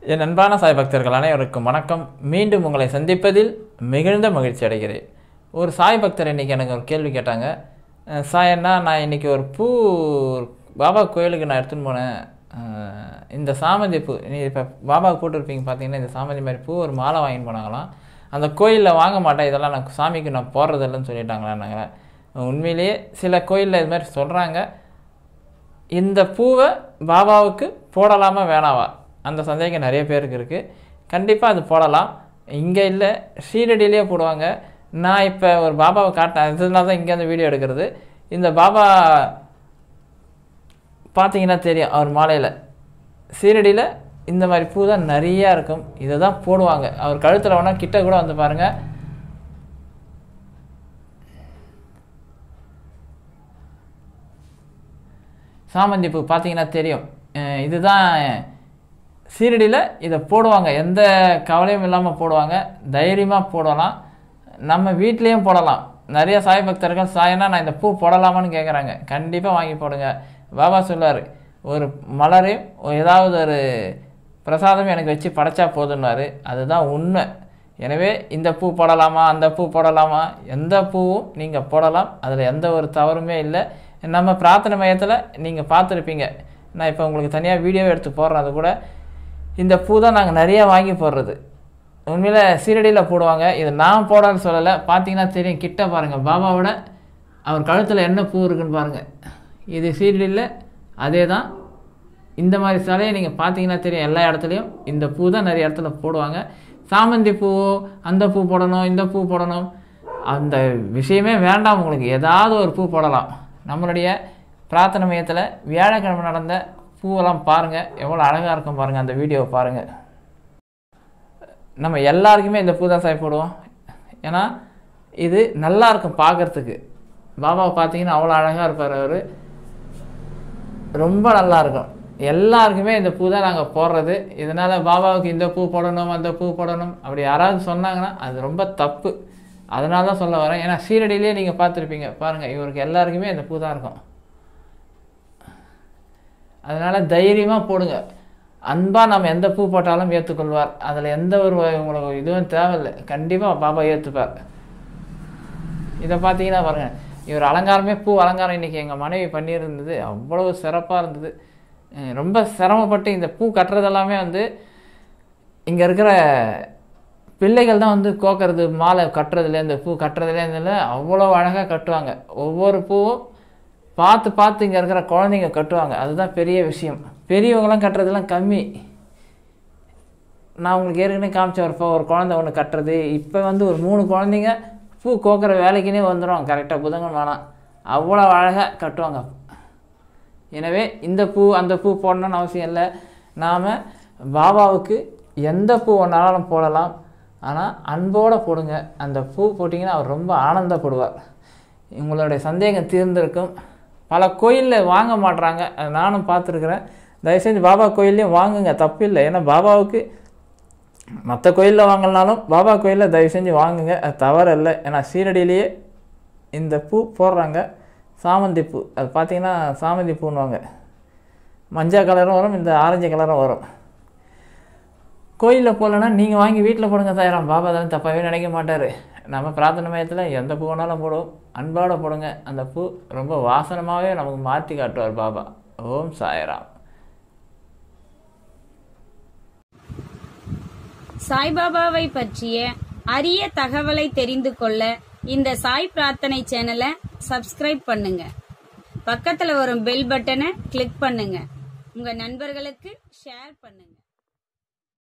என் அன்பான சாய் பக்தர்கள் அனைவருக்கும் வணக்கம் மீண்டும் உங்களை சந்திப்பதில் மிகுந்த மகிழ்ச்சி அடைகிறேன் ஒரு சாய் பக்தர் இன்றைக்கி எனக்கு ஒரு கேள்வி கேட்டாங்க அஹ் சாய் அண்ணா நான் இன்றைக்கி ஒரு பூ பாபா கோயிலுக்கு நான் எடுத்துன்னு போனேன் அஹ் இந்த சாமந்தி பூ நீ இப்போ பாபாவுக்கு போட்டிருப்பீங்க பார்த்தீங்கன்னா இந்த சாமந்தி மாதிரி பூ ஒரு மாலை வாங்கிட்டு போனாங்களாம் அந்த கோயிலில் வாங்க மாட்டேன் இதெல்லாம் நான் சாமிக்கு நான் போடுறதில்லைன்னு சொல்லிட்டாங்களான்னாங்க உண்மையிலேயே சில கோயிலில் இது மாதிரி சொல்கிறாங்க இந்த பூவை பாபாவுக்கு போடலாமா வேணாவா அந்த சந்தேகம் நிறைய பேருக்கு இருக்குது கண்டிப்பாக அது போடலாம் இங்கே இல்லை ஷீரடியிலே போடுவாங்க நான் இப்போ ஒரு பாபாவை காட்டினேன் இதனால தான் இங்கேருந்து வீடியோ எடுக்கிறது இந்த பாபா பார்த்தீங்கன்னா தெரியும் அவர் மாலையில் சீரடியில் இந்த மாதிரி பூ தான் நிறையா இருக்கும் இதை தான் போடுவாங்க அவர் கழுத்தில் வேணால் கிட்ட கூட வந்து பாருங்கள் சாமந்தி பூ பார்த்தீங்கன்னா தெரியும் அஹ் இதுதான் சீரடியில் இதை போடுவாங்க எந்த கவலையும் இல்லாமல் போடுவாங்க தைரியமாக போடலாம் நம்ம வீட்லேயும் போடலாம் நிறைய சாய் பக்தர்கள் சாயனா நான் இந்த பூ போடலாமான்னு கேட்குறாங்க கண்டிப்பாக வாங்கி போடுங்க பாபா சொல்லுவார் ஒரு மலரையும் ஏதாவது ஒரு பிரசாதம் எனக்கு வச்சு படைச்சா போதுன்னாரு அதுதான் உண்மை எனவே இந்த பூ போடலாமா அந்த பூ போடலாமா எந்த பூவும் நீங்கள் போடலாம் அதில் எந்த ஒரு தவறுமே இல்லை நம்ம பிரார்த்தனை மையத்தில் நீங்கள் பார்த்துருப்பீங்க நான் இப்போ உங்களுக்கு தனியாக வீடியோ எடுத்து போடுறேன் அது கூட இந்த பூ தான் நாங்கள் நிறைய வாங்கி போடுறது உண்மையில் சீரடியில் போடுவாங்க இது நான் போடான்னு சொல்லலை பார்த்தீங்கன்னா தெரியும் கிட்ட பாருங்கள் பாபாவோட அவர் கழுத்தில் என்ன பூ இருக்குன்னு பாருங்கள் இது சீரடியில் அதே தான் இந்த மாதிரி சிலையை நீங்கள் பார்த்தீங்கன்னா தெரியும் எல்லா இடத்துலையும் இந்த பூ தான் நிறைய இடத்துல போடுவாங்க சாமந்தி பூ அந்த பூ போடணும் இந்த பூ போடணும் அந்த விஷயமே வேண்டாம் உங்களுக்கு ஏதாவது ஒரு பூ போடலாம் நம்மளுடைய பிரார்த்தனை மையத்தில் வியாழக்கிழமை நடந்த பூவெல்லாம் பாருங்கள் எவ்வளோ அழகாக இருக்கும் பாருங்கள் அந்த வீடியோவை பாருங்கள் நம்ம எல்லாருக்குமே இந்த பூ தான் சாய் போடுவோம் ஏன்னா இது நல்லா இருக்கும் பார்க்குறதுக்கு பாபாவை பார்த்தீங்கன்னா அவ்வளோ அழகாக இருப்பார் அவர் ரொம்ப நல்லா இருக்கும் எல்லாருக்குமே இந்த பூ தான் நாங்கள் போடுறது இதனால் பாபாவுக்கு இந்த பூ போடணும் அந்த பூ போடணும் அப்படி யாராவது சொன்னாங்கன்னா அது ரொம்ப தப்பு அதனால தான் சொல்ல வரேன் ஏன்னா சீரடியிலே நீங்கள் பார்த்துருப்பீங்க பாருங்கள் இவருக்கு எல்லாருக்குமே இந்த பூ தான் இருக்கும் அதனால் தைரியமாக போடுங்க அன்பாக நம்ம எந்த பூ போட்டாலும் ஏற்றுக்கொள்வார் அதில் எந்த ஒரு உங்களுக்கு இதுவும் தேவையில்லை கண்டிப்பாக பாபா ஏற்றுப்பார் இதை பார்த்தீங்கன்னா பாருங்கள் இவர் அலங்காரமே பூ அலங்காரம் இன்றைக்கி எங்கள் மனைவி பண்ணியிருந்தது அவ்வளவு சிறப்பாக இருந்தது அஹ் ரொம்ப சிரமப்பட்டு இந்த பூ கட்டுறதெல்லாமே வந்து இங்கே இருக்கிற பிள்ளைகள் தான் வந்து கோக்கிறது மாலை கட்டுறதுலேருந்து பூ கட்டுறதுலேருந்து அவ்வளோ அழகாக கட்டுவாங்க ஒவ்வொரு பூவும் பார்த்து பார்த்து இங்கே இருக்கிற குழந்தைங்க கட்டுவாங்க அதுதான் பெரிய விஷயம் பெரியவங்களாம் கட்டுறதெல்லாம் கம்மி நான் உங்களுக்கு ஏற்கனவே காமிச்ச ஒரு ஒரு குழந்தை ஒன்று கட்டுறது இப்போ வந்து ஒரு மூணு குழந்தைங்க பூ கோக்கிற வேலைக்குன்னே வந்துடும் கரெக்டாக புதன்கிழமை வேணாம் அவ்வளோ அழகாக கட்டுவாங்க எனவே இந்த பூ அந்த பூ போடணும்னு அவசியம் இல்லை நாம் பாபாவுக்கு எந்த பூ வேணாலும் போடலாம் ஆனால் அன்போடு போடுங்க அந்த பூ போட்டிங்கன்னா அவர் ரொம்ப ஆனந்தப்படுவார் உங்களுடைய சந்தேகம் தீர்ந்திருக்கும் பல கோயிலில் வாங்க மாட்றாங்க அது நானும் பார்த்துருக்குறேன் தயவுசெஞ்சு பாபா கோயில்லையும் வாங்குங்க தப்பு இல்லை ஏன்னா பாபாவுக்கு மற்ற கோயிலில் வாங்கினாலும் பாபா கோயிலில் தயவு செஞ்சு வாங்குங்க அது தவறு இல்லை ஏன்னா சீரடியிலேயே இந்த பூ போடுறாங்க சாமந்தி பூ அது பார்த்தீங்கன்னா சாமந்தி பூன்னுவாங்க மஞ்சள் கலரும் வரும் இந்த ஆரஞ்சு கலரும் வரும் கோயிலில் போடலன்னா நீங்கள் வாங்கி வீட்டில் போடுங்க தாயிரம் பாபா தானே தப்பாகவே நினைக்க மாட்டார் நம்ம பிரார்த்தனை மையத்தில் எந்த பூ வேணாலும் போடுவோம் அன்போடு போடுங்க அந்த பூ ரொம்ப வாசனமாகவே நமக்கு மாற்றி காட்டுவார் பாபா ஓம் சாய்ராம் சாய்பாபாவை பற்றிய அரிய தகவலை தெரிந்து கொள்ள இந்த சாய் பிரார்த்தனை சேனலை சப்ஸ்கிரைப் பண்ணுங்க பக்கத்துல வரும் பெல் பட்டனை கிளிக் பண்ணுங்க உங்க நண்பர்களுக்கு ஷேர் பண்ணுங்க